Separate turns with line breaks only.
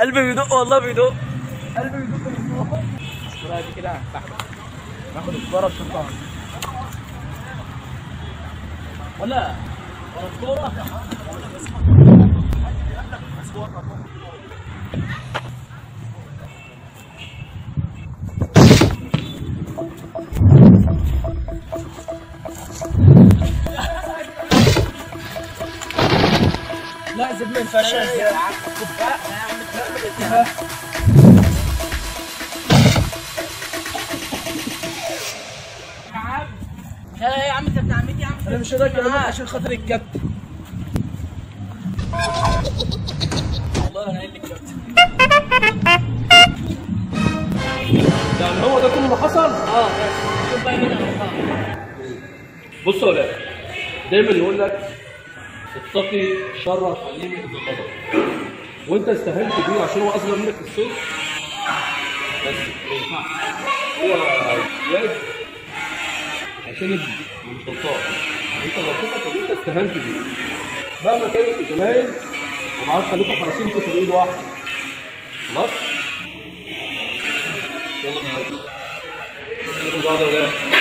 قلبي بيدق والله بيدق
قلبي بيدق من جوه الكرة دي كده تحت ناخد الكرة بشطها
ولا الكوره
لا زبنا الفشل يا عم كفاء يا عم
يا يا عم انت ابن عمتي يا عم
انا مش راجل انا عشان خاطر الكابتن
والله انا قايل لك كابتن
يعني هو ده كل اللي حصل
اه بس شوف بقى مين غلطان
بص يا ولاد دايما يقول لك اتقي شر الحليم اذا غضب وانت استهنت بيه عشان هو اصغر منك في السن بس ما ينفعش هو واد عشان ابني مش غلطان انت غلطتك ان انت استهنت بيه مهما كانت الجماهير ومعاك خليكم حريصين في ايد واحده خلاص يلا بينا يلا بينا يا ولاد